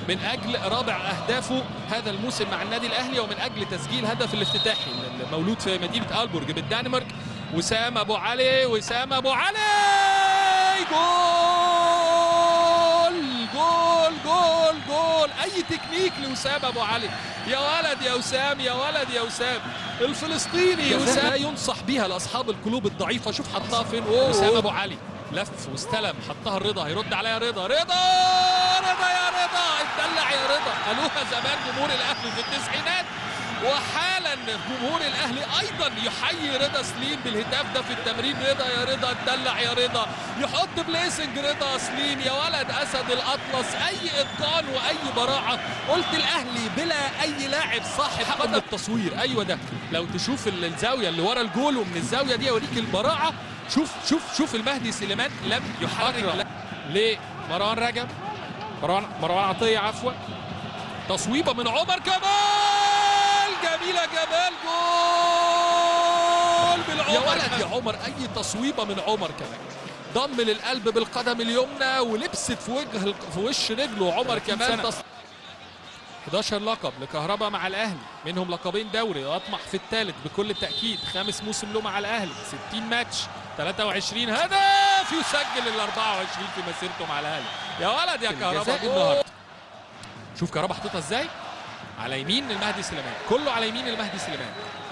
من اجل رابع اهدافه هذا الموسم مع النادي الاهلي ومن اجل تسجيل هدف الافتتاحي المولود في مدينه البورج بالدنمارك وسام ابو علي وسام ابو علي جول جول جول جول اي تكنيك لوسام ابو علي يا ولد يا وسام يا ولد يا وسام الفلسطيني وسام ينصح بيها لاصحاب القلوب الضعيفه شوف حطها فين وسام ابو علي لف واستلم حطها الرضا هيرد عليها رضا رضا رضا يا رضا اتدلع يا رضا قالوها زمان جمهور الاهلي في التسعينات وحالا جمهور الاهلي ايضا يحيي رضا سليم بالهتاف ده في التمرين رضا يا رضا اتدلع يا رضا يحط بليسنج رضا سليم يا ولد اسد الاطلس اي اتقان واي براعه قلت الاهلي بلا اي لاعب صاحب قدم التصوير ايوه ده لو تشوف ال- الزاويه اللي ورا الجول ومن الزاويه دي اوريك البراعه شوف شوف شوف المهدي سليمان لم يحرك لمروان رجب مروان مروان عطيه عفوا تصويبه من عمر كمال جميله جمال جول بالعمر يا ولد يا عمر اي تصويبه من عمر كمان ضم للقلب بالقدم اليمنى ولبست في وجه في وش رجله عمر كمال تص... 11 لقب لكهربا مع الاهلي منهم لقبين دوري واطمح في الثالث بكل تاكيد خامس موسم له مع الاهلي 60 ماتش 23 هدف يسجل ال 24 في مسيرته مع الاهلي يا ولد يا كهربا النهارده شوف كهربا حطيتها ازاي على يمين المهدي سليمان كله على يمين المهدي سليمان